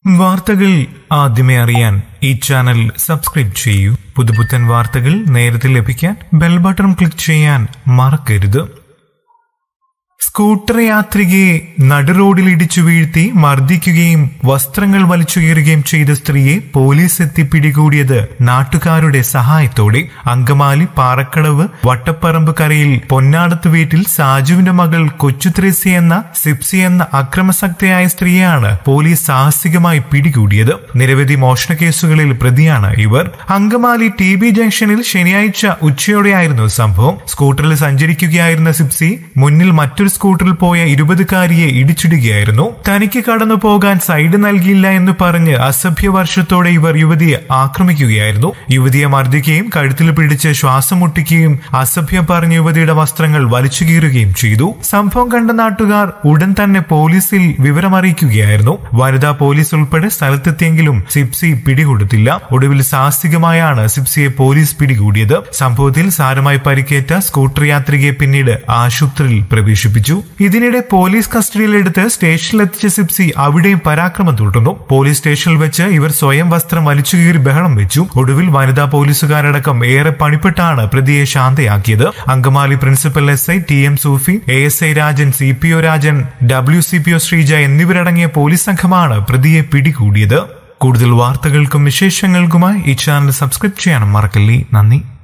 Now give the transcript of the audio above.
വാർത്തകൾ ആദ്യമേ അറിയാൻ ഈ ചാനൽ സബ്സ്ക്രൈബ് ചെയ്യൂ പുതുപുത്തൻ വാർത്തകൾ നേരത്തെ ലഭിക്കാൻ ബെൽ ബട്ടൺ ക്ലിക്ക് ചെയ്യാൻ മറക്കരുത് സ്കൂട്ടർ യാത്രികയെ നടുറോഡിൽ ഇടിച്ചു വീഴ്ത്തി മർദ്ദിക്കുകയും വസ്ത്രങ്ങൾ വലിച്ചുകീറുകയും ചെയ്ത സ്ത്രീയെ പോലീസ് എത്തി പിടികൂടിയത് നാട്ടുകാരുടെ സഹായത്തോടെ അങ്കമാലി പാറക്കടവ് വട്ടപ്പറമ്പ് കരയിൽ പൊന്നാടത്ത് വീട്ടിൽ സാജുവിന്റെ മകൾ കൊച്ചുത്രേസി എന്ന സിപ്സി എന്ന അക്രമസക്തയായ സ്ത്രീയാണ് പോലീസ് സാഹസികമായി പിടികൂടിയത് നിരവധി മോഷണ കേസുകളിൽ പ്രതിയാണ് ഇവർ അങ്കമാലി ടി ബി ജംഗ്ഷനിൽ ശനിയാഴ്ച ഉച്ചയോടെയായിരുന്നു സംഭവം സ്കൂട്ടറിൽ സഞ്ചരിക്കുകയായിരുന്ന സിപ്സി മുന്നിൽ മറ്റൊരു സ്കൂട്ടറിൽ പോയ ഇരുപതുകാരിയെ ഇടിച്ചിടുകയായിരുന്നു തനിക്ക് കടന്നു പോകാൻ സൈഡ് നൽകിയില്ല എന്ന് പറഞ്ഞ് അസഭ്യ വർഷത്തോടെ ഇവർ യുവതിയെ ആക്രമിക്കുകയായിരുന്നു യുവതിയെ മർദ്ദിക്കുകയും കഴുത്തിൽ പിടിച്ച് ശ്വാസം മുട്ടിക്കുകയും അസഭ്യം പറഞ്ഞ യുവതിയുടെ വസ്ത്രങ്ങൾ വലിച്ചു കീറുകയും ചെയ്തു സംഭവം കണ്ട നാട്ടുകാർ ഉടൻ തന്നെ പോലീസിൽ വിവരമറിയിക്കുകയായിരുന്നു വനിതാ പോലീസ് ഉൾപ്പെടെ സ്ഥലത്തെത്തിയെങ്കിലും സിപ്സി പിടികൊടുത്തില്ല ഒടുവിൽ സാഹസികമായാണ് സിപ്സിയെ പോലീസ് പിടികൂടിയത് സംഭവത്തിൽ സാരമായി പരിക്കേറ്റ സ്കൂട്ടർ യാത്രികയെ പിന്നീട് ആശുപത്രിയിൽ പ്രവേശിപ്പിച്ചു ഇതിനിടെ പോലീസ് കസ്റ്റഡിയിലെടുത്ത് സ്റ്റേഷനിലെത്തിച്ച സിപ്സി അവിടെയും പരാക്രമം തുടർന്നു പോലീസ് സ്റ്റേഷനിൽ വെച്ച് ഇവർ സ്വയം വസ്ത്രം വലിച്ചുകീറി ബഹളം വെച്ചു ഒടുവിൽ വനിതാ പോലീസുകാരടക്കം ഏറെ പണിപ്പെട്ടാണ് പ്രതിയെ ശാന്തയാക്കിയത് Angamaly principal S I T M Sufi A S I Rajan C P O Rajan W C P O Sreeja എന്നിവരടങ്ങിയ പോലീസ് സംഘമാണ് പ്രതിയെ പിടികൂടിയത് കൂടുതൽ വാർത്തകൾക്കും വിശേഷങ്ങൾക്കുമായി ഈ ചാനൽ സബ്സ്ക്രൈബ് ചെയ്യാനും മറക്കല്ലേ നന്ദി